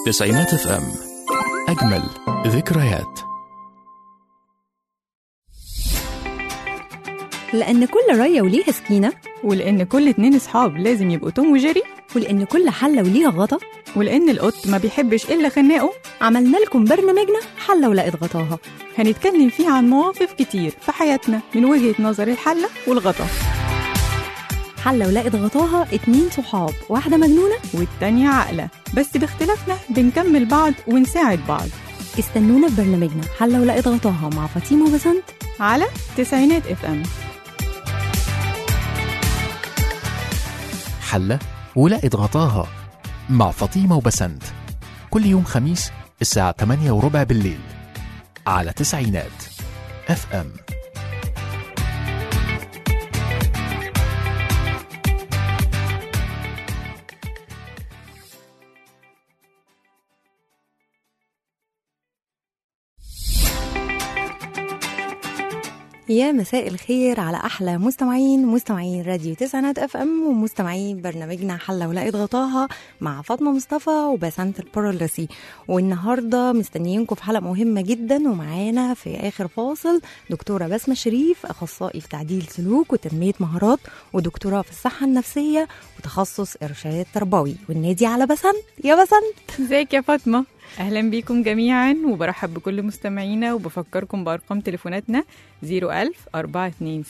تسعينات اف ام أجمل ذكريات لأن كل رية وليها سكينة ولأن كل اتنين اصحاب لازم يبقوا توم وجيري ولأن كل حلة وليها غطا ولأن القط ما بيحبش إلا خناقه عملنا لكم برنامجنا حلة ولقت غطاها هنتكلم فيه عن مواقف كتير في حياتنا من وجهة نظر الحلة والغطا حلة ولقت غطاها اتنين صحاب واحدة مجنونة والتانية عاقلة بس باختلافنا بنكمل بعض ونساعد بعض استنونا في برنامجنا حلة ولقت غطاها مع فاطمة وبسنت على تسعينات اف ام حلة ولقت غطاها مع فاطمة وبسنت كل يوم خميس الساعة 8 وربع بالليل على تسعينات اف ام يا مساء الخير على احلى مستمعين مستمعين راديو تسعينات اف ام ومستمعين برنامجنا حله ولقيت غطاها مع فاطمه مصطفى وبسنت البرولسي والنهارده مستنيينكم في حلقه مهمه جدا ومعانا في اخر فاصل دكتوره بسمه شريف اخصائي في تعديل سلوك وتنميه مهارات ودكتوراه في الصحه النفسيه وتخصص ارشاد تربوي والنادي على بسنت يا بسنت ازيك يا فاطمة أهلا بيكم جميعا وبرحب بكل مستمعينا وبفكركم بأرقام تليفوناتنا 01000 427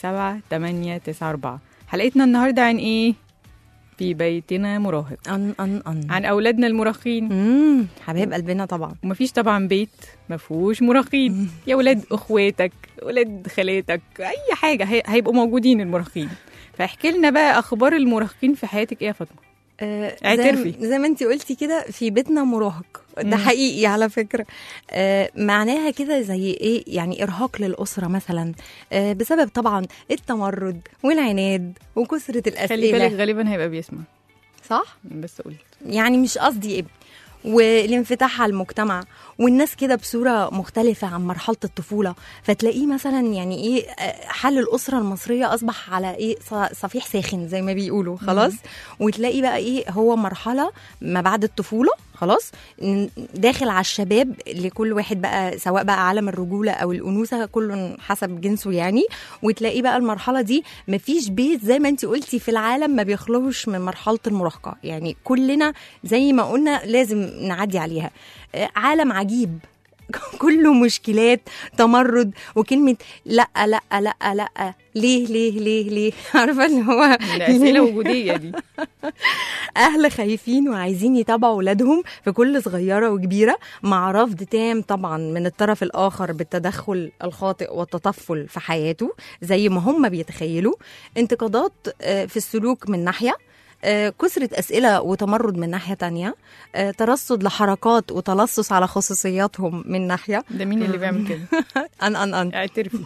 894 حلقتنا النهاردة عن إيه؟ في بيتنا مراهق ان ان ان عن أولادنا المراهقين امم حبايب قلبنا طبعا ومفيش طبعا بيت مفهوش مراهقين يا ولاد اخواتك ولاد خالاتك اي حاجه هي- هيبقوا موجودين المراهقين فاحكي لنا بقى اخبار المراهقين في حياتك ايه يا فاطمه آه، اعترفي. زي, زي ما انت قلتي كده في بيتنا مراهق ده مم. حقيقي على فكره آه معناها كده زي ايه يعني ارهاق للاسره مثلا آه بسبب طبعا التمرد والعناد وكثره خلي بالك الاسئله غالبا هيبقى بيسمع صح بس قلت يعني مش قصدي ابن والانفتاح على المجتمع والناس كده بصوره مختلفه عن مرحله الطفوله فتلاقيه مثلا يعني ايه آه، حل الاسره المصريه اصبح على ايه ص- صفيح ساخن زي ما بيقولوا خلاص وتلاقي بقى ايه هو مرحله ما بعد الطفوله خلاص ن- داخل على الشباب لكل واحد بقى سواء بقى عالم الرجوله او الانوثه كل حسب جنسه يعني وتلاقيه بقى المرحله دي مفيش بيت زي ما انت قلتي في العالم ما بيخلوش من مرحله المراهقه يعني كلنا زي ما قلنا لازم نعدي عليها آه، عالم عجيب كله مشكلات تمرد وكلمة لا لا لا لا ليه ليه ليه ليه عارفة اللي هو الاسئله وجوديه دي اهل خايفين وعايزين يتابعوا ولادهم في كل صغيره وكبيره مع رفض تام طبعا من الطرف الاخر بالتدخل الخاطئ والتطفل في حياته زي ما هم بيتخيلوا انتقادات آه، في السلوك من ناحيه آه، كثرة أسئلة وتمرد من ناحية تانية آه، ترصد لحركات وتلصص على خصوصياتهم من ناحية ده مين اللي بيعمل كده أن أن أن اعترفي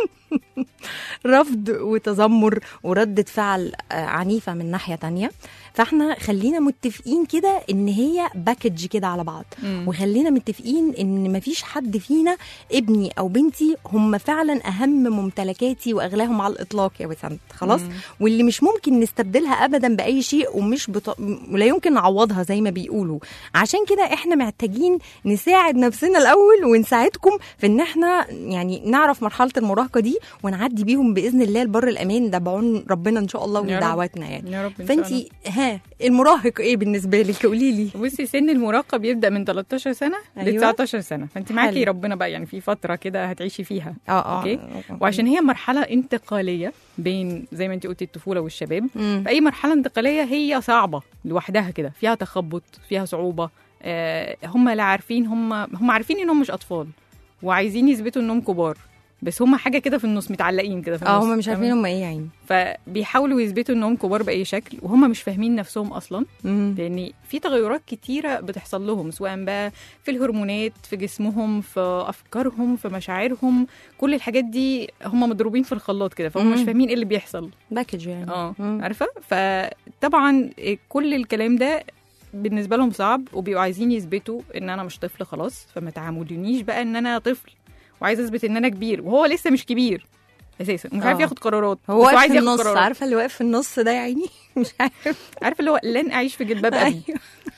رفض وتذمر وردة فعل آه، عنيفة من ناحية تانية فاحنا خلينا متفقين كده ان هي باكج كده على بعض مم. وخلينا متفقين ان مفيش حد فينا ابني او بنتي هم فعلا اهم ممتلكاتي واغلاهم على الاطلاق يا بسنت خلاص مم. واللي مش ممكن نستبدلها ابدا باي شيء ومش بط... ولا يمكن نعوضها زي ما بيقولوا عشان كده احنا محتاجين نساعد نفسنا الاول ونساعدكم في ان احنا يعني نعرف مرحله المراهقه دي ونعدي بيهم باذن الله لبر الامان ده بعون ربنا ان شاء الله يا رب. ودعواتنا يعني يا رب إن شاء الله. فانتي ها المراهق ايه بالنسبه لك قولي لي بصي سن المراهقه بيبدا من 13 سنه ل أيوة. 19 سنه فانت معاكي حلو. ربنا بقى يعني في فتره كده هتعيشي فيها اه أوكي. وعشان هي مرحله انتقاليه بين زي ما انت قلتي الطفوله والشباب مم. فاي مرحله انتقاليه هي صعبه لوحدها كده فيها تخبط فيها صعوبه آه هم لا عارفين هم هم عارفين انهم مش اطفال وعايزين يثبتوا انهم كبار بس هم حاجه كده في النص متعلقين كده في النص اه هم مش عارفين تمام؟ هم ايه يعني فبيحاولوا يثبتوا انهم كبار باي شكل وهم مش فاهمين نفسهم اصلا مم. لان في تغيرات كتيره بتحصل لهم سواء بقى في الهرمونات في جسمهم في افكارهم في مشاعرهم كل الحاجات دي هم مضروبين في الخلاط كده فهم مم. مش فاهمين ايه اللي بيحصل باكج يعني اه مم. عارفه فطبعا كل الكلام ده بالنسبه لهم صعب وبيبقوا عايزين يثبتوا ان انا مش طفل خلاص فما تعاملونيش بقى ان انا طفل وعايز اثبت ان انا كبير وهو لسه مش كبير اساسا مش عارف آه. ياخد قرارات هو بس واقف عايز في ياخد النص قرارات عارفه اللي واقف في النص ده يا عيني مش عارف عارف اللي هو لن اعيش في جلباب ابي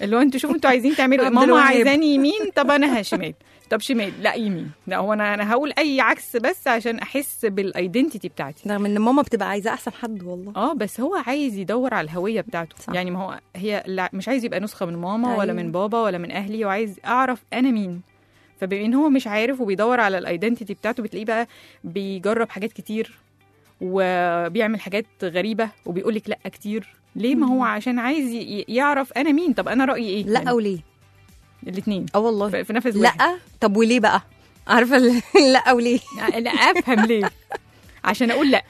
اللي هو انتوا شوفوا انتوا عايزين تعملوا ايه عبد ماما الوهاب. عايزاني يمين طب انا شمال طب شمال لا يمين لا هو انا انا هقول اي عكس بس عشان احس بالايدنتيتي بتاعتي رغم ان ماما بتبقى عايزه احسن حد والله اه بس هو عايز يدور على الهويه بتاعته صح. يعني ما هو هي لا مش عايز يبقى نسخه من ماما ولا أيوة. من بابا ولا من اهلي وعايز اعرف انا مين فبما ان هو مش عارف وبيدور على الايدنتيتي بتاعته بتلاقيه بقى بيجرب حاجات كتير وبيعمل حاجات غريبه وبيقول لك لا كتير ليه ما هو عشان عايز ي- يعرف انا مين طب انا رايي ايه لا وليه الاثنين اه والله في في نفس واحد لا طب وليه بقى عارفه ال- لا وليه لا افهم ليه عشان اقول لا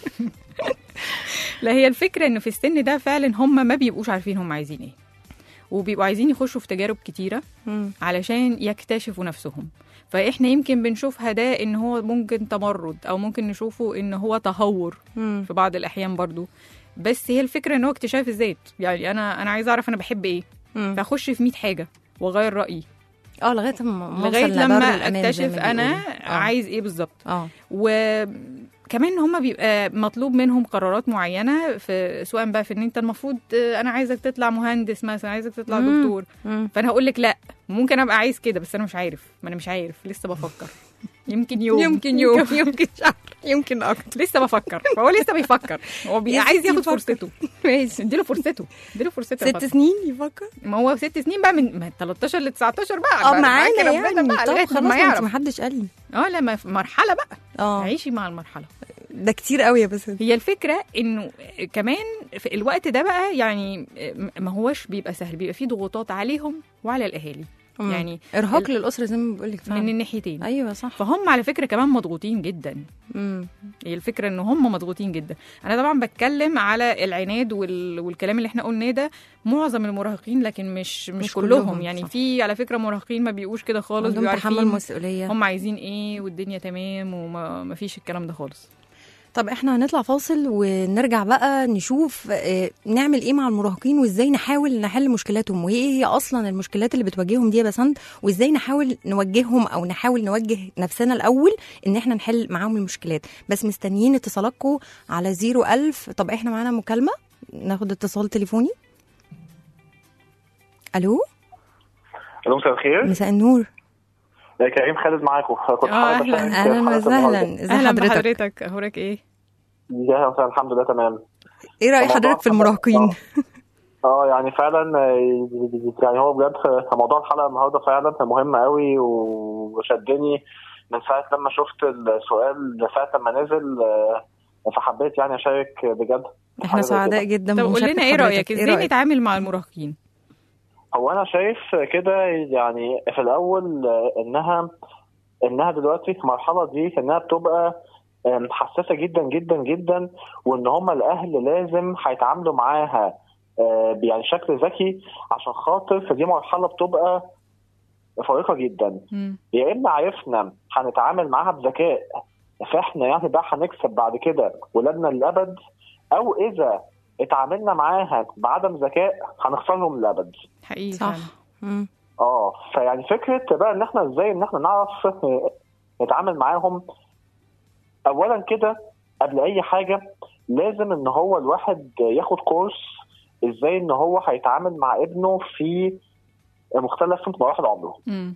لا هي الفكره انه في السن ده فعلا هم ما بيبقوش عارفين هم عايزين ايه وبيبقوا عايزين يخشوا في تجارب كتيره مم. علشان يكتشفوا نفسهم فاحنا يمكن بنشوفها ده ان هو ممكن تمرد او ممكن نشوفه ان هو تهور مم. في بعض الاحيان برضو بس هي الفكره ان هو اكتشاف الذات يعني انا انا عايزه اعرف انا بحب ايه مم. فاخش في 100 حاجه واغير رايي اه لغايه ما ما لغايه أوصل لبر لما الأمان زي اكتشف ما انا بيقولوا. آه. عايز ايه بالظبط اه وكمان هما بيبقى مطلوب منهم قرارات معينه في سواء بقى في ان انت المفروض آه، انا عايزك تطلع مهندس مثلا عايزك تطلع مم. دكتور مم. فانا هقول لك لا ممكن ابقى عايز كده بس انا مش عارف ما انا مش عارف لسه بفكر يمكن يوم يمكن يوم يمكن شهر يمكن اكتر لسه بفكر فهو لسه بيفكر هو بي... يا عايز ستي ياخد يفكر. فرصته ماشي اديله فرصته اديله فرصته يا ست فاطمة. سنين يفكر ما هو ست سنين بقى من من 13 ل 19 بقى اه بقى- معانا معاك ربنا يعني بقى طب لغايه خلاص لما ما انت يعرف ما حدش قال لي اه لما في مرحله بقى اه عيشي مع المرحله ده كتير قوي يا بس هي الفكره انه كمان في الوقت ده بقى يعني ما هوش بيبقى سهل بيبقى فيه ضغوطات عليهم وعلى الاهالي مم. يعني ارهاق للاسره زي ما بقول لك من الناحيتين ايوه صح فهم على فكره كمان مضغوطين جدا مم. هي الفكره ان هم مضغوطين جدا انا طبعا بتكلم على العناد وال... والكلام اللي احنا قلناه ده معظم المراهقين لكن مش مش, مش كلهم, كلهم، يعني صح. في على فكره مراهقين ما بيبقوش كده خالص عندهم بيبقوا تحمل عارفين مسؤوليه هم عايزين ايه والدنيا تمام وما ما فيش الكلام ده خالص طب احنا هنطلع فاصل ونرجع بقى نشوف اه نعمل ايه مع المراهقين وازاي نحاول نحل مشكلاتهم وايه هي اصلا المشكلات اللي بتواجههم دي يا بسنت وازاي نحاول نوجههم او نحاول نوجه نفسنا الاول ان احنا نحل معاهم المشكلات بس مستنيين اتصالاتكم على 01000 طب احنا معانا مكالمه ناخد اتصال تليفوني الو الو مساء الخير مساء النور يا كريم خالد معاكم كنت آه، حابب أهلاً. أشارك اهلا حلقة وسهلا النهاردة. ازي اهلا حضرتك بحضرتك اخبارك ايه يا مساء الحمد لله تمام ايه راي الموضوع حضرتك في طبعاً- المراهقين اه يعني فعلا آه، يعني هو بجد موضوع الحلقه النهارده فعلا مهم قوي وشدني من ساعه لما شفت السؤال ساعه لما نزل آه، فحبيت يعني اشارك بجد في احنا حاجة زي سعداء كده. جدا طب قول بمشاركة لنا ايه حضرتك. رايك ازاي نتعامل مع المراهقين هو انا شايف كده يعني في الاول آه، انها انها دلوقتي في المرحله دي انها بتبقى آم، حساسه جدا جدا جدا وان هم الاهل لازم هيتعاملوا معاها آه، يعني شكل ذكي عشان خاطر فدي مرحله بتبقى فارقه جدا مم. يا اما عرفنا هنتعامل معاها بذكاء فاحنا يعني بقى هنكسب بعد كده ولادنا للابد او اذا اتعاملنا معاها بعدم ذكاء هنخسرهم للابد حقيقي صح فعلا. مم. اه فيعني فكره بقى ان احنا ازاي ان احنا نعرف نتعامل معاهم اولا كده قبل اي حاجه لازم ان هو الواحد ياخد كورس ازاي ان هو هيتعامل مع ابنه في مختلف مراحل عمره مم.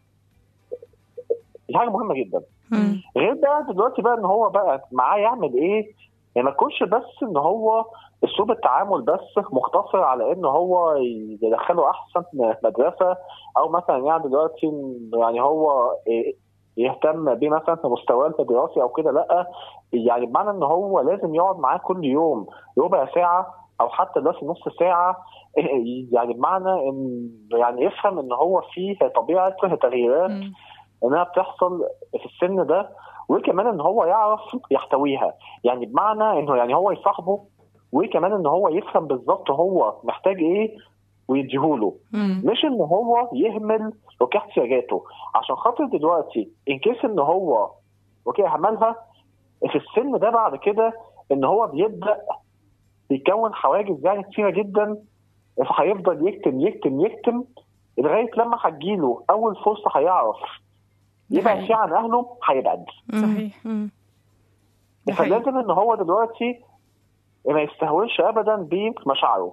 دي حاجه مهمه جدا مم. غير بقى دلوقتي بقى ان هو بقى معاه يعمل ايه يعني ما يكونش بس ان هو اسلوب التعامل بس مقتصر على ان هو يدخله احسن مدرسه او مثلا يعني دلوقتي يعني هو إيه يهتم بيه مثلا في مستواه الدراسي او كده لا يعني بمعنى ان هو لازم يقعد معاه كل يوم ربع ساعه او حتى دلوقتي نص ساعه يعني بمعنى ان يعني يفهم ان هو فيه طبيعه تغييرات مم. انها بتحصل في السن ده وكمان ان هو يعرف يحتويها يعني بمعنى انه يعني هو يصاحبه وكمان ان هو يفهم بالظبط هو محتاج ايه ويديهوله مم. مش ان هو يهمل اوكي احتياجاته عشان خاطر دلوقتي ان كيس ان هو اوكي اهملها في السن ده بعد كده ان هو بيبدا يكون حواجز يعني كتيره جدا فهيفضل يكتم يكتم يكتم لغايه لما هتجيله اول فرصه هيعرف يبعد حقيقي. فيها عن اهله هيبعد مم. صحيح. مم. ده حقيقي. فلازم ان هو دلوقتي ما يستهونش ابدا بمشاعره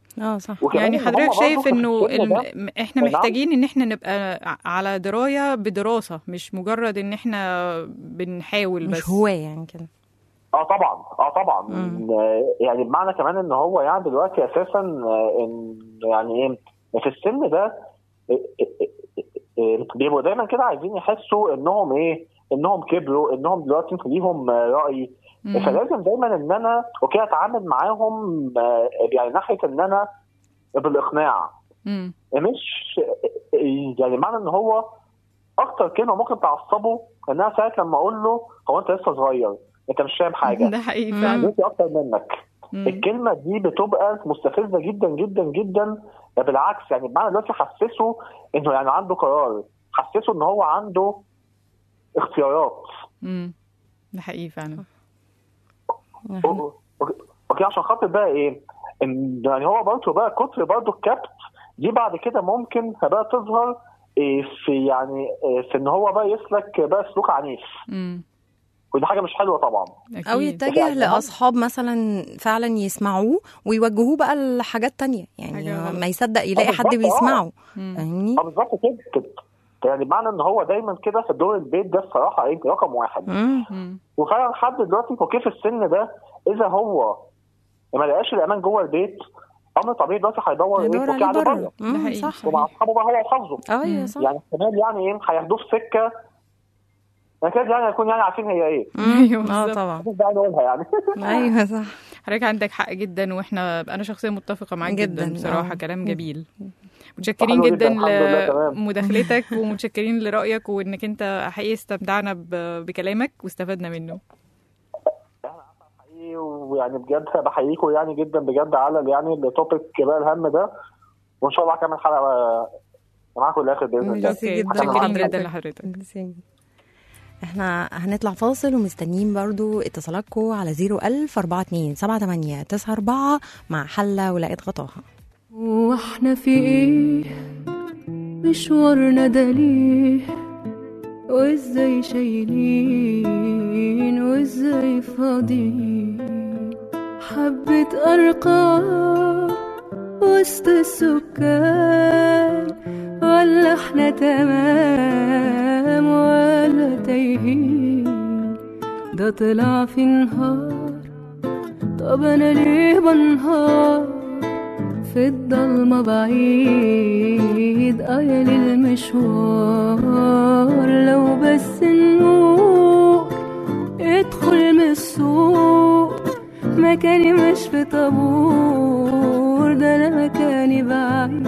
اه صح وكمان يعني إن هم حضرتك برضه شايف في انه السن ده- الم... احنا نعم. محتاجين ان احنا نبقى ع- على درايه بدراسه مش مجرد ان احنا بنحاول بس مش هوايه يعني كده اه طبعا اه طبعا مم. آه، يعني بمعنى كمان ان هو يعني دلوقتي اساسا آه، ان يعني ايه في السن ده آه، آه، آه، آه، بيبقوا دايما كده عايزين يحسوا انهم ايه انهم كبروا انهم دلوقتي ليهم آه، راي مم. فلازم دايما ان انا اوكي اتعامل معاهم آه، يعني ناحيه ان انا بالاقناع مم. مش يعني معنى ان هو اكتر كلمه ممكن تعصبه انها ساعه لما اقول له هو انت لسه صغير انت مش فاهم حاجه ده حقيقي مم. فعلا انت اكتر منك مم. الكلمه دي بتبقى مستفزه جدا جدا جدا بالعكس يعني بمعنى دلوقتي حسسه انه يعني عنده قرار حسسه ان هو عنده اختيارات مم. ده حقيقي فعلا أو- أو- اوكي عشان خاطر بقى ايه ان يعني هو برضه بقى كتر برضه الكبت دي بعد كده ممكن بقى تظهر إيه في يعني إيه في ان هو بقى يسلك بقى سلوك عنيف مم. ودي حاجه مش حلوه طبعا أكيد. او يتجه يعني لاصحاب مثلا فعلا يسمعوه ويوجهوه بقى لحاجات تانية حاجة يعني غلط. ما يصدق يلاقي آه، حد بالظبط، آه. بيسمعه مم. فاهمني اه بالظبط كده كده. يعني معنى ان هو دايما كده في دور البيت ده الصراحه ايه رقم واحد مم. مم. وفعلا لحد دلوقتي هو كيف السن ده اذا هو ما لقاش الامان جوه البيت امر طبيعي دلوقتي هيدور ايه هيدور فوكي عليه عليه بره بره ده مم، حقيقي. صح ومع اصحابه بقى هو وحظه ايوه مم. صح يعني احتمال يعني ايه هياخدوه في سكه يكاد يعني يكون يعني عارفين هي ايه مم. أيوة اه بالظبط. طبعا مش داعي نقولها يعني ايوه صح حضرتك عندك حق جدا واحنا انا شخصيا متفقه معاك جدا, جداً، بصراحه آه. كلام جميل متشكرين حلو جدا جداً، الحمد لله، تمام. لمداخلتك ومتشكرين لرايك وانك انت حقيقي استمتعنا ب- بكلامك واستفدنا منه حقيقي ويعني بجد بحييكم يعني جدا بجد على يعني التوبيك بقى الهم ده وان شاء الله هكمل حلقه معاكم للاخر باذن الله ميرسي اوكي جداً متشكرين لحضرتك. جدا لحضرتك ميرسي. احنا هنطلع فاصل ومستنيين برضو اتصالاتكم على 01000 42 78 94 مع حلة ولقيت غطاها واحنا في ايه مشوارنا ده ليه وازاي شايلين وازاي فاضيين حبة أرقام وسط السكان ولا احنا تمام ولا تايهين ده طلع في نهار طب انا ليه بنهار في الضلمة بعيد قايل المشوار لو بس النور ادخل من السوق مكاني مش في طابور ده انا مكاني بعيد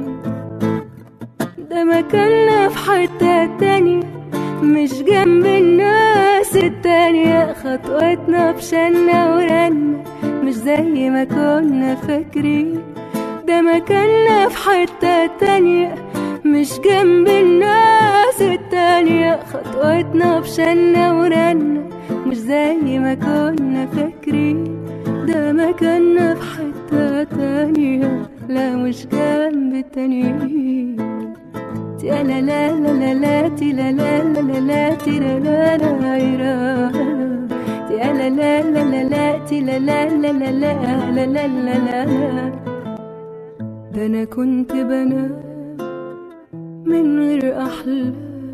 ده مكاننا في حتة تانية مش جنب الناس التانية خطوتنا بشنا ورنا مش زي ما كنا فاكرين ده مكاننا في حتة تانية مش جنب الناس التانية خطوتنا بشنا ورنا مش زي ما كنا فاكرين ده مكاننا في حتة تانية لا مش جنب التانيين تي لا لا لا لا لا تي لا لا لا لا لا تي لا لا لا لا تي لا لا لا لا لا تي لا لا لا لا لا لا لا لا لا ده انا كنت بنام من غير احلام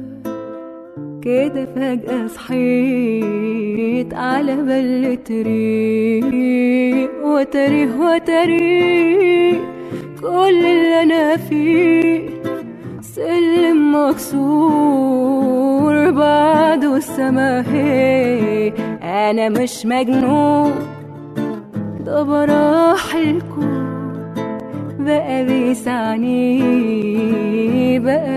كده فجأة صحيت على بل طريق وتاريخ وتاريخ كل اللي انا فيه سلم مكسور بعده السما هي انا مش مجنون ده براح الكون بقى بيسعني بقى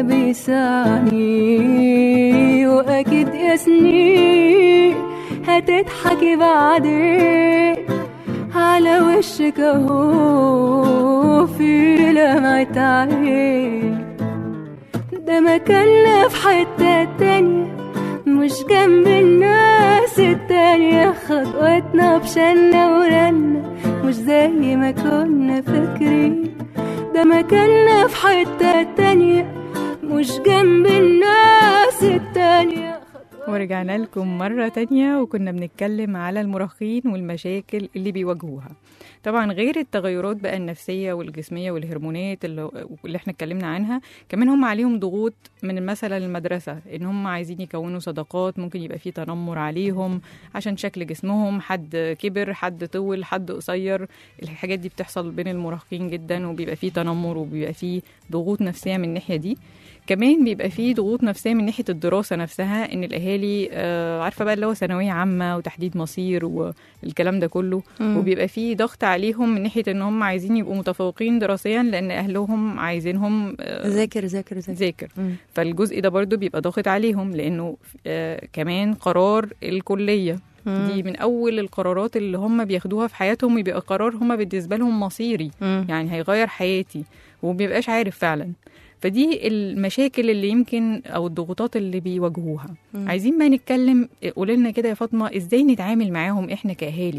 بيسعني واكيد يا سنين هتضحكي بعدين على وشك اهو في لمعة عين ده مكاننا في حتة تانية مش جنب الناس التانية خطوتنا بشنا ورنا مش زي ما كنا فاكرين ده مكاننا في حتة تانية مش جنب الناس التانية ورجعنا لكم مرة تانية وكنا بنتكلم على المراهقين والمشاكل اللي بيواجهوها طبعا غير التغيرات بقى النفسيه والجسميه والهرمونات اللي, اللي احنا اتكلمنا عنها كمان هم عليهم ضغوط من مثلا المدرسه ان هم عايزين يكونوا صداقات ممكن يبقى في تنمر عليهم عشان شكل جسمهم حد كبر حد طول حد قصير الحاجات دي بتحصل بين المراهقين جدا وبيبقى في تنمر وبيبقى في ضغوط نفسيه من الناحيه دي كمان بيبقى فيه ضغوط نفسيه من ناحيه الدراسه نفسها ان الاهالي آه، عارفه بقى اللي هو ثانويه عامه وتحديد مصير والكلام ده كله مم. وبيبقى فيه ضغط عليهم من ناحيه ان هم عايزين يبقوا متفوقين دراسيا لان اهلهم عايزينهم آه، ذاكر ذاكر ذاكر ذاكر مم. فالجزء ده برضو بيبقى ضاغط عليهم لانه آه كمان قرار الكليه مم. دي من اول القرارات اللي هم بياخدوها في حياتهم ويبقى قرار هم بالنسبه لهم مصيري مم. يعني هيغير حياتي ومبيبقاش عارف فعلا فدي المشاكل اللي يمكن او الضغوطات اللي بيواجهوها مم. عايزين بقى نتكلم قولي لنا كده يا فاطمه ازاي نتعامل معاهم احنا كاهالي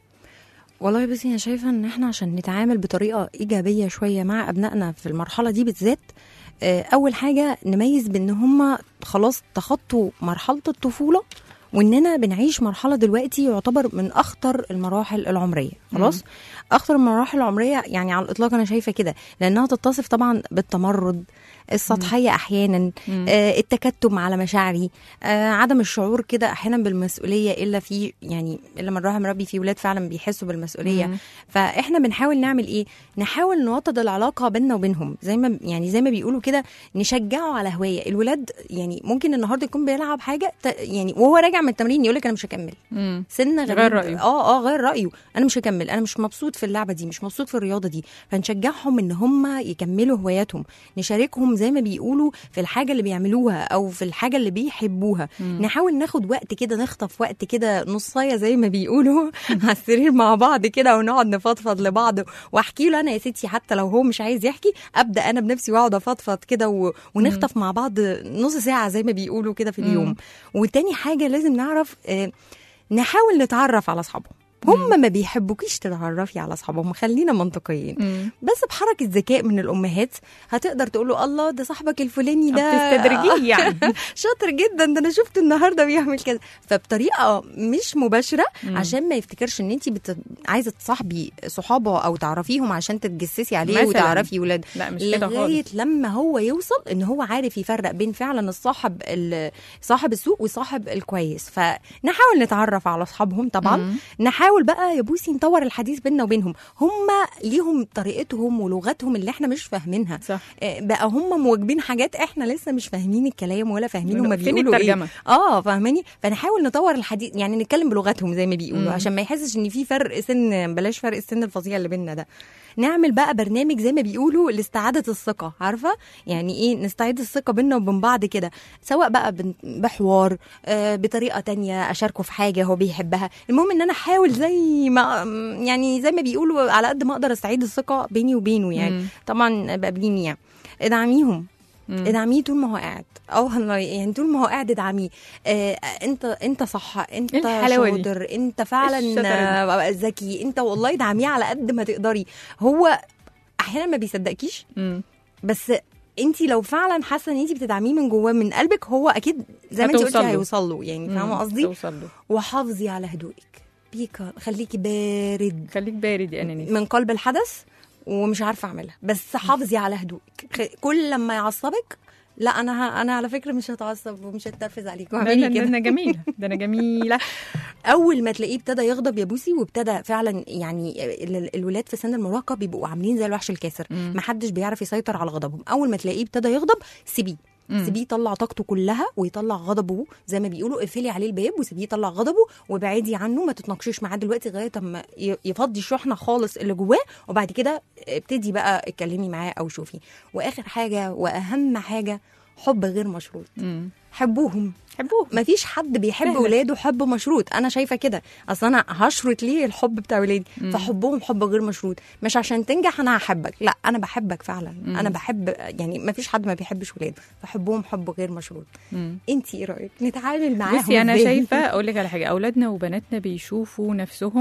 والله بس انا شايفه ان احنا عشان نتعامل بطريقه ايجابيه شويه مع ابنائنا في المرحله دي بالذات آه، اول حاجه نميز بان هم خلاص تخطوا مرحله الطفوله واننا بنعيش مرحله دلوقتي يعتبر من اخطر المراحل العمريه خلاص اخطر المراحل العمريه يعني على الاطلاق انا شايفه كده لانها تتصف طبعا بالتمرد السطحيه احيانا مم. آه، التكتم على مشاعري آه، عدم الشعور كده احيانا بالمسؤوليه الا في يعني الا من راح مربي في ولاد فعلا بيحسوا بالمسؤوليه مم. فاحنا بنحاول نعمل ايه نحاول نوطد العلاقه بيننا وبينهم زي ما يعني زي ما بيقولوا كده نشجعه على هوايه الولاد يعني ممكن النهارده يكون بيلعب حاجه ت- يعني وهو راجع من التمرين يقول لك انا مش هكمل مم. سن غريب غير رأيه. اه اه غير رايه انا مش هكمل انا مش مبسوط في اللعبه دي مش مبسوط في الرياضه دي فنشجعهم ان هم يكملوا هواياتهم نشاركهم زي ما بيقولوا في الحاجه اللي بيعملوها او في الحاجه اللي بيحبوها مم. نحاول ناخد وقت كده نخطف وقت كده نصايه زي ما بيقولوا على السرير مع بعض كده ونقعد نفضفض لبعض واحكي له انا يا ستي حتى لو هو مش عايز يحكي ابدا انا بنفسي واقعد افضفض كده و... ونخطف مع بعض نص ساعه زي ما بيقولوا كده في اليوم مم. وتاني حاجه لازم نعرف آه، نحاول نتعرف على اصحابهم هم ما بيحبوكيش تتعرفي على اصحابهم خلينا منطقيين مم. بس بحركه ذكاء من الامهات هتقدر تقول له الله ده صاحبك الفلاني ده بتستدرجيه يعني شاطر جدا ده انا شفته النهارده بيعمل كده فبطريقه مش مباشره مم. عشان ما يفتكرش ان انت بت... عايزه تصاحبي صحابه او تعرفيهم عشان تتجسسي عليه مثلاً. وتعرفي ولاد لا مش كده لغايه خالص لما هو يوصل ان هو عارف يفرق بين فعلا الصاحب ال- صاحب السوق وصاحب الكويس فنحاول نتعرف على اصحابهم طبعا مم. نحاول بقى يا بوسي نطور الحديث بيننا وبينهم هم ليهم طريقتهم ولغتهم اللي احنا مش فاهمينها صح آه، بقى هم مواجبين حاجات احنا لسه مش فاهمين الكلام ولا فاهمين هم فين بيقولوا ايه الترجمه اه فاهماني فنحاول نطور الحديث يعني نتكلم بلغتهم زي ما بيقولوا مم. عشان ما يحسش ان في فرق سن بلاش فرق السن الفظيع اللي بينا ده نعمل بقى برنامج زي ما بيقولوا لاستعاده الثقه عارفه يعني ايه نستعيد الثقه بينا وبين بعض كده سواء بقى بن- بحوار آه بطريقه تانية اشاركه في حاجه هو بيحبها المهم ان انا احاول زي ما يعني زي ما بيقولوا على قد ما اقدر استعيد الثقه بيني وبينه يعني مم. طبعا بقابليني يعني ادعميهم مم. ادعميه طول ما هو قاعد اه والله يعني طول ما هو قاعد ادعميه آه انت انت صح انت الحلاوة دي. شاطر انت فعلا الشطارة دي. آه، ذكي انت والله ادعميه على قد ما تقدري هو احيانا ما بيصدقكيش مم. بس انت لو فعلا حاسه ان انت بتدعميه من جواه من قلبك هو اكيد زي ما انت هتوصل قلتي له. هيوصل له يعني فاهمه مم. قصدي توصل له وحافظي على هدوئك بيكا خليكي بارد خليك بارد يا انانيس من قلب الحدث ومش عارفه اعملها بس حافظي على هدوءك خ- كل لما يعصبك لا انا ه... انا على فكره مش هتعصب ومش هتنرفز عليك ده واعملي أنا- ده كده انا جميله ده انا جميله اول ما تلاقيه ابتدى يغضب يا بوسي وابتدى فعلا يعني ال- الولاد في سن المراهقه بيبقوا عاملين زي الوحش الكاسر مم. محدش بيعرف يسيطر على غضبهم اول ما تلاقيه ابتدى يغضب سيبيه مم. سيبيه يطلع طاقته كلها ويطلع غضبه زي ما بيقولوا اقفلي عليه الباب وسيبيه يطلع غضبه وابعدي عنه ما تتناقشيش معاه دلوقتي لغايه اما ي- يفضي الشحنه خالص اللي جواه وبعد كده ابتدي بقى اتكلمي معاه او شوفي واخر حاجه واهم حاجه حب غير مشروط مم. حبوهم حبوه ما فيش حد بيحب سهلة. ولاده حب مشروط انا شايفه كده اصل انا هشرط ليه الحب بتاع ولادي مم. فحبهم حب غير مشروط مش عشان تنجح انا هحبك لا انا بحبك فعلا مم. انا بحب يعني ما فيش حد ما بيحبش ولاده فحبهم حب غير مشروط مم. انت ايه رايك نتعامل معاهم بصي انا إزاي؟ شايفه اقول لك على حاجه اولادنا وبناتنا بيشوفوا نفسهم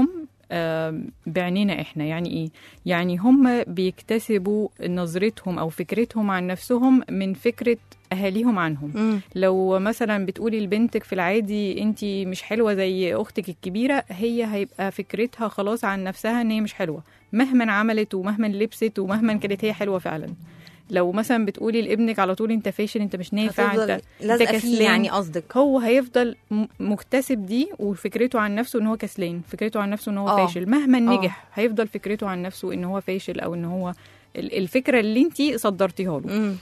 آم، بعينينا احنا يعني ايه يعني هم بيكتسبوا نظرتهم او فكرتهم عن نفسهم من فكره اهاليهم عنهم مم. لو مثلا بتقولي لبنتك في العادي انت مش حلوه زي اختك الكبيره هي هيبقى فكرتها خلاص عن نفسها ان هي مش حلوه مهما عملت ومهما لبست ومهما كانت هي حلوه فعلا لو مثلا بتقولي لابنك على طول انت فاشل انت مش نافع هتفضل انت لازقه فيه كسلان. يعني قصدك هو هيفضل م- مكتسب دي وفكرته عن نفسه ان هو كسلان فكرته عن نفسه ان هو آه. فاشل مهما آه. نجح هيفضل فكرته عن نفسه ان هو فاشل او ان هو ال- الفكره اللي انت صدرتيها له مم.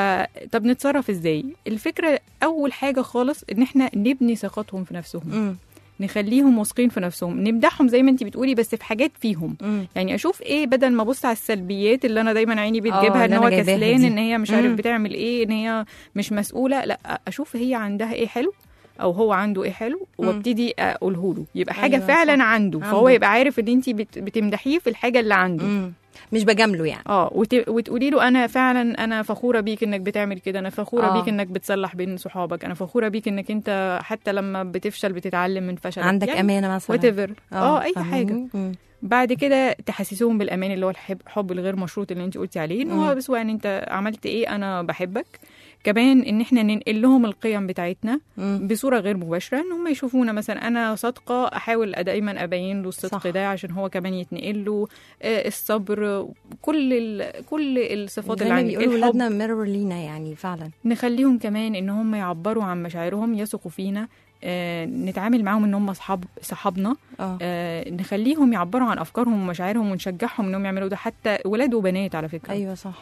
فطب نتصرف ازاي الفكره اول حاجه خالص ان احنا نبني ثقتهم في نفسهم مم. نخليهم واثقين في نفسهم نمدحهم زي ما انت بتقولي بس في حاجات فيهم مم. يعني اشوف ايه بدل ما ابص على السلبيات اللي انا دايما عيني آه، بتجيبها ان اللي هو أنا جايباها كسلان دي. ان هي مش عارف مم. بتعمل ايه ان هي مش مسؤوله لا اشوف هي عندها ايه حلو او هو عنده ايه حلو مم. وابتدي اقوله له يبقى حاجه أيوة، فعلا صح. عنده فهو عنده. يبقى عارف ان انت بت بتمدحيه في الحاجه اللي عنده مم. مش بجامله يعني اه وت... وتقولي له انا فعلا انا فخوره بيك انك بتعمل كده انا فخوره آه. بيك انك بتصلح بين صحابك انا فخوره بيك انك انت حتى لما بتفشل بتتعلم من فشلك عندك يعني امانه مثلا وات ايفر اه اي فاهماني؟ حاجه مم. بعد كده تحسسوهم بالامان اللي هو الحب حب الغير مشروط اللي انت قلتي عليه ان هو مم. بس ان انت عملت ايه انا بحبك كمان ان احنا ننقل لهم القيم بتاعتنا مم. بصوره غير مباشره ان هم يشوفونا مثلا انا صادقه احاول دايما ابين له الصدق صح. ده عشان هو كمان يتنقل له آه، الصبر كل ال... كل الصفات زي اللي ما عندي بيقولوا الحب ولادنا ميرور لينا يعني فعلا نخليهم كمان ان هم يعبروا عن مشاعرهم يثقوا فينا آه، نتعامل معاهم ان هم اصحاب صحابنا اه آه، نخليهم يعبروا عن افكارهم ومشاعرهم ونشجعهم انهم يعملوا ده حتى ولاد وبنات على فكره ايوه صح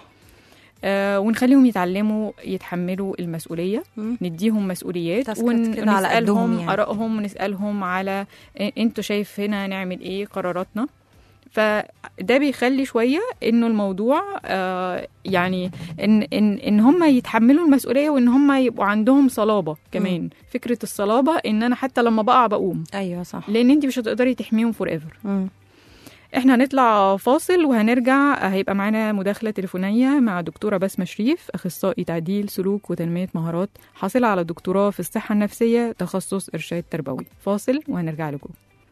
آه، ونخليهم يتعلموا يتحملوا المسؤوليه مم. نديهم مسؤوليات تاسكات ون- كده على قدهم ونسالهم يعني. ارائهم ونسالهم على إيه- انتوا شايف هنا نعمل ايه قراراتنا فده بيخلي شويه انه الموضوع آه يعني ان ان ان هم يتحملوا المسؤوليه وان هم يبقوا عندهم صلابه كمان فكره الصلابه ان انا حتى لما بقع بقوم ايوه صح لان انت مش هتقدري تحميهم فور ايفر مم. احنا هنطلع فاصل وهنرجع هيبقى معانا مداخله تليفونيه مع دكتوره بسمه شريف اخصائي تعديل سلوك وتنميه مهارات حاصله على دكتوراه في الصحه النفسيه تخصص ارشاد تربوي فاصل وهنرجع لكم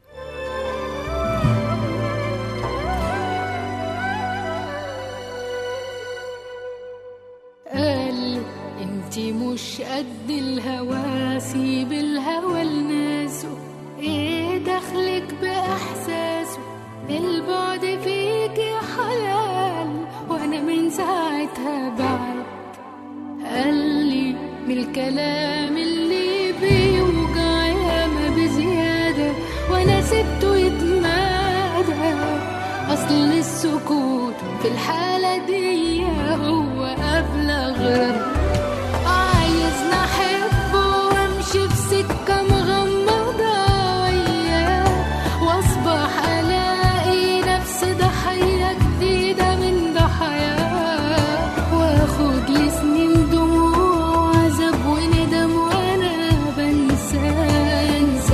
قال انتي مش قد الهوى سيب الهوى لناسه ايه دخلك باحساسه البعد فيك يا حلال وانا من ساعتها بعد قال لي من الكلام اللي بيوجع ياما بزيادة وانا سبته يتمادى اصل السكوت في الحالة دي هو ابلغ رد عايز نحبه وامشي في سكة مغمضة وياه واصبح الاقي نفسي ضحية جديدة من ضحاياه واخد لي سنين دموع وعذاب وندم وانا بنسى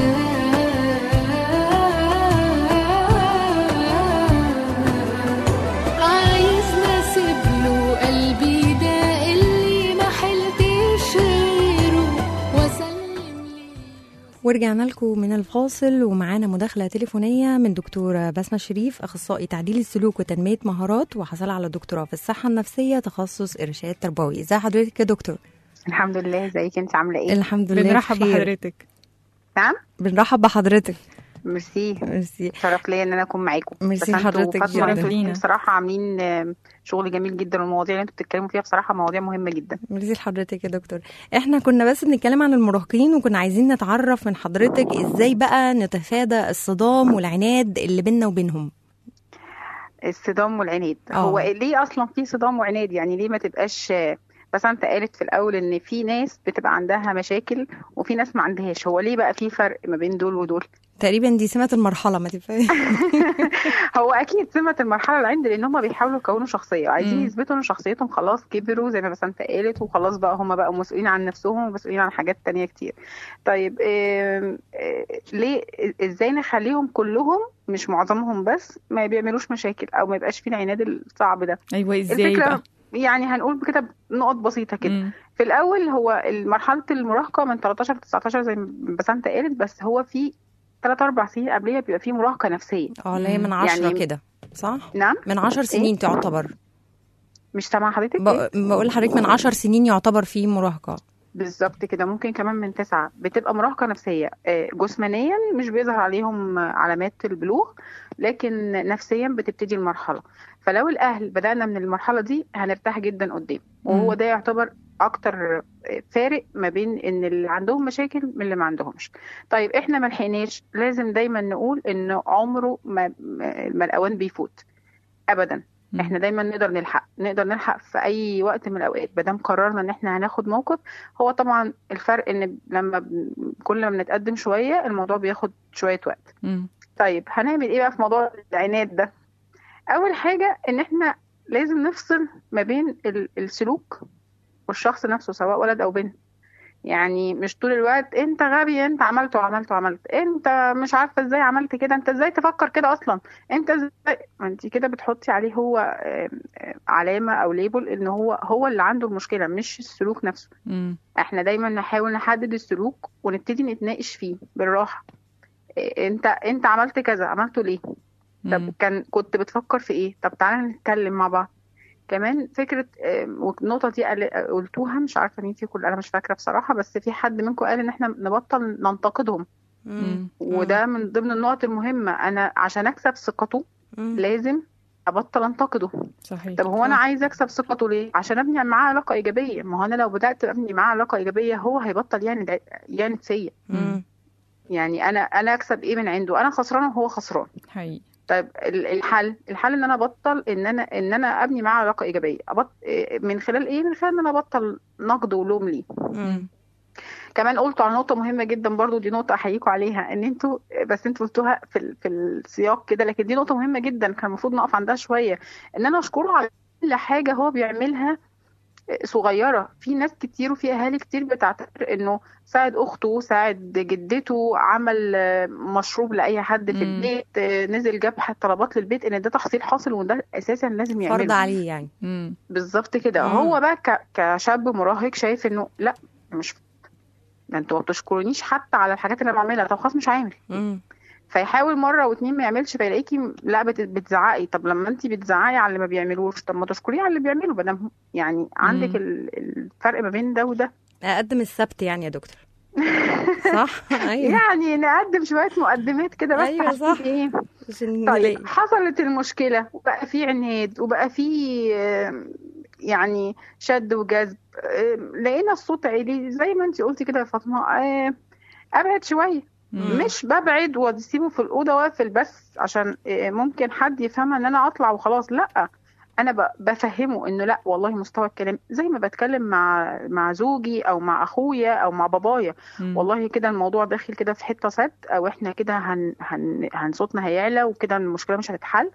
انساه عايز نسيب له قلبي ده اللي ما حلتش غيره واسلم ليه ورجعنا لكم من الفاصل ومعانا مداخلة تليفونية من دكتورة بسمة شريف أخصائي تعديل السلوك وتنمية مهارات وحصل على دكتوراه في الصحة النفسية تخصص إرشاد تربوي ازي حضرتك يا دكتور الحمد لله ازيك انت عامله ايه الحمد لله بنرحب بخير. بحضرتك نعم بنرحب بحضرتك ميرسي ميرسي شرف ليا ان انا اكون معاكم ميرسي بس انتوا لحضرتك فاطمة جدا. انتوا لينا. بصراحه عاملين آم، شغل جميل جدا والمواضيع اللي انتوا بتتكلموا فيها بصراحه مواضيع مهمه جدا ميرسي لحضرتك يا دكتور احنا كنا بس بنتكلم عن المراهقين وكنا عايزين نتعرف من حضرتك ازاي بقى نتفادى الصدام والعناد اللي بيننا وبينهم الصدام والعناد اه. هو ليه اصلا في صدام وعناد يعني ليه ما تبقاش آه، بس انت قالت في الاول ان في ناس بتبقى عندها مشاكل وفي ناس ما عندهاش هو ليه بقى في فرق ما بين دول ودول تقريبا دي سمة المرحلة ما تفهم هو اكيد سمه المرحله العند لان هم بيحاولوا يكونوا شخصيه وعايزين مم. يثبتوا ان شخصيتهم خلاص كبروا زي ما بس انت قالت وخلاص بقى هم بقوا مسؤولين عن نفسهم ومسؤولين عن حاجات تانية كتير طيب آم، آه، ليه ازاي نخليهم كلهم مش معظمهم بس ما بيعملوش مشاكل او ما يبقاش فيه العناد الصعب ده ايوه ازاي الفكره بقى يعني هنقول كده نقط بسيطه كده مم. في الاول هو مرحله المراهقه من 13 ل 19 زي ما بسنت قالت بس هو في 3 4 سنين قبليه بيبقى فيه مراهقه نفسيه اه اللي هي من عشرة يعني- كده صح نعم من عشر سنين تعتبر مش سامعه حضرتك إيه؟ ب- بقول لحضرتك من عشر سنين يعتبر فيه مراهقة بالظبط كده ممكن كمان من تسعة بتبقى مراهقة نفسية آه، جسمانيا مش بيظهر عليهم علامات البلوغ لكن نفسيا بتبتدي المرحلة فلو الأهل بدأنا من المرحلة دي هنرتاح جدا قدام وهو مم. ده يعتبر أكتر فارق ما بين إن اللي عندهم مشاكل من اللي ما عندهمش طيب إحنا ما لحقناش لازم دايما نقول إن عمره ما ما ما الأوان بيفوت أبدا مم. احنا دايما نقدر نلحق نقدر نلحق في اي وقت من الاوقات ما دام قررنا ان احنا هناخد موقف هو طبعا الفرق ان لما ب- كل ما بنتقدم شويه الموضوع بياخد شويه وقت مم. طيب هنعمل ايه بقى في موضوع العناد ده اول حاجه ان احنا لازم نفصل ما بين ال- السلوك والشخص نفسه سواء ولد او بنت يعني مش طول الوقت انت غبي انت عملت وعملت وعملت انت مش عارفه ازاي عملت كده انت ازاي تفكر كده اصلا انت ازاي ما انت كده بتحطي عليه هو آم، آم، علامه او ليبل ان هو هو اللي عنده المشكله مش السلوك نفسه مم. احنا دايما نحاول نحدد السلوك ونبتدي نتناقش فيه بالراحه إيه، انت انت عملت كذا عملته ليه طب مم. كان كنت بتفكر في ايه طب تعالى نتكلم مع بعض كمان فكرة آم، والنقطة دي قال- قلتوها مش عارفة مين فيكم أنا مش فاكرة بصراحة بس في حد منكم قال إن إحنا نبطل ننتقدهم مم. وده من ضمن النقط المهمة أنا عشان أكسب ثقته مم. لازم أبطل أنتقده صحيح طب هو أنا صح. عايز أكسب ثقته ليه؟ عشان أبني معاه علاقة إيجابية ما هو أنا لو بدأت أبني معاه علاقة إيجابية هو هيبطل يعني يعني فيا مم. يعني أنا أنا أكسب إيه من عنده؟ أنا خسرانة وهو خسران حقيقي طيب ال- الحل الحل ان انا ابطل ان انا ان انا ابني معاه علاقه ايجابيه أبط... إيه، من خلال ايه من خلال ان انا ابطل نقد ولوم ليه مم. كمان قلتوا على نقطه مهمه جدا برضو دي نقطه احييكم عليها ان انتوا بس انتوا قلتوها في ال... في السياق كده لكن دي نقطه مهمه جدا كان المفروض نقف عندها شويه ان انا اشكره على كل حاجه هو بيعملها صغيره في ناس كتير وفي اهالي كتير بتعتبر انه ساعد اخته ساعد جدته عمل آه، مشروب لاي حد في مم. البيت آه، نزل جاب طلبات للبيت ان ده تحصيل حاصل وده اساسا لازم فرض يعمله عليه يعني مم. بالظبط كده مم. هو بقى ك- كشاب مراهق شايف انه لا مش ده انتوا ما بتشكرونيش حتى على الحاجات اللي انا بعملها طب خلاص مش عامل مم. فيحاول مره واتنين ما يعملش فيلاقيكي لا بت- بتزعقي طب لما انت بتزعقي على اللي ما بيعملوش طب ما تشكريه على اللي بيعمله بدل يعني عندك مم. ال- الفرق ما بين ده وده اقدم السبت يعني يا دكتور صح ايوه يعني نقدم شويه مقدمات كده بس أيوة صح. عشان ايه عشان نلاقي طيب حصلت المشكلة وبقى في عناد وبقى في آم، يعني شد وجذب آم، لقينا الصوت عالي زي ما انت قلتي كده يا فاطمة آم، ابعد شوية مم. مش ببعد واسيبه في الأوضة واقفل بس عشان آه، ممكن حد يفهمها ان انا اطلع وخلاص لا انا ب- بفهمه انه لا والله مستوى الكلام زي ما بتكلم مع مع زوجي او مع اخويا او مع بابايا مم. والله كده الموضوع داخل كده في حته سد او احنا كده هن هن هن صوتنا هيعلى وكده المشكله مش هتتحل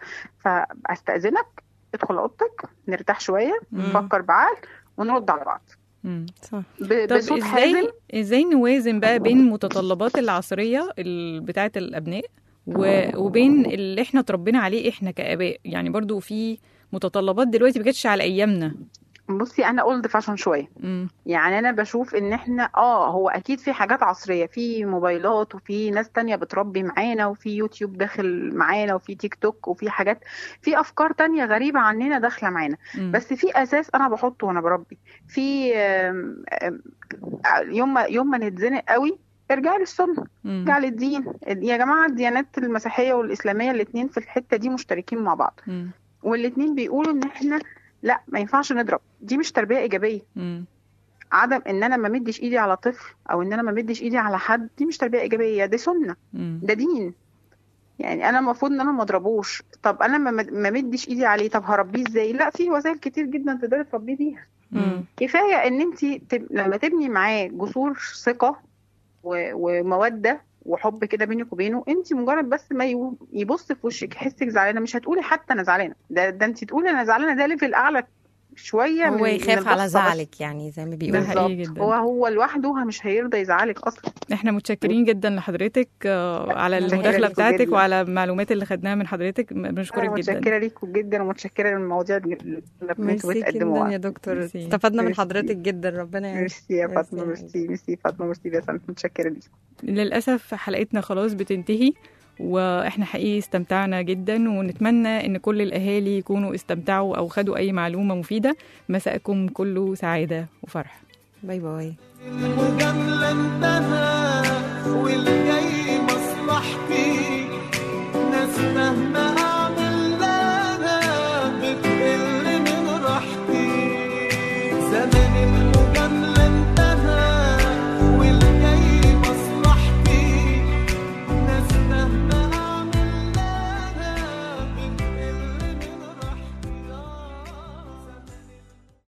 فاستاذنك ادخل اوضتك نرتاح شويه مم. نفكر بعقل ونرد على بعض مم. صح ب- طب بصوت حازم ازاي ازاي نوازن بقى بين متطلبات العصريه ال- بتاعه الابناء و- وبين اللي احنا اتربينا عليه احنا كاباء يعني برضو في متطلبات دلوقتي ما كانتش على ايامنا بصي انا اولد فاشن شويه مم. يعني انا بشوف ان احنا اه هو اكيد في حاجات عصريه في موبايلات وفي ناس تانية بتربي معانا وفي يوتيوب داخل معانا وفي تيك توك وفي حاجات في افكار تانية غريبه عننا داخله معانا مم. بس في اساس انا بحطه وانا بربي في آم، آم، يوم ما يوم ما نتزنق قوي ارجعي للسنه مم. ارجعي للدين يا جماعه الديانات المسيحيه والاسلاميه الاثنين في الحته دي مشتركين مع بعض مم. والاثنين بيقولوا ان احنا لا ما ينفعش نضرب دي مش تربيه ايجابيه مم. عدم ان انا ما مدش ايدي على طفل او ان انا ما مدش ايدي على حد دي مش تربيه ايجابيه دي سنه مم. ده دين يعني انا المفروض ان انا ما اضربوش طب انا ما ما مدش ايدي عليه طب هربيه ازاي لا في وسائل كتير جدا تقدري تربيه بيها مم. كفايه ان انت تب... لما تبني معاه جسور ثقه و... وموده وحب كده بينك وبينه انت مجرد بس ما ي- يبص في وشك يحسك زعلانه مش هتقولي حتى انا زعلانه ده ده انت تقولي انا زعلانه ده ليفل اعلى شويه هو من- من يخاف على البصة بس. زعلك يعني زي ما ده بيقولوا حقيقي بالظبط جدا. هو هو لوحده مش هيرضى يزعلك اصلا احنا متشكرين جدا لحضرتك آه، على متشكرة المداخله ليكوا بتاعتك جداً. وعلى المعلومات اللي خدناها من حضرتك م- بنشكرك انا جدا متشكره ليكم جدا ومتشكره للمواضيع اللي انتوا ميرسي جدا يا بتقدموها دكتور ميرسي. استفدنا من ميرسي. حضرتك جدا ربنا يعينك ميرسي يا ميرسي فاطمه يا ميرسي ميرسي فاطمه ميرسي بس انا متشكره ليكم للأسف حلقتنا خلاص بتنتهي واحنا حقيقي استمتعنا جدا ونتمنى ان كل الاهالي يكونوا استمتعوا او خدوا اي معلومه مفيده مساءكم كله سعاده وفرح باي باي المجاملة انتهى والجاي مصلحتي ناس مهما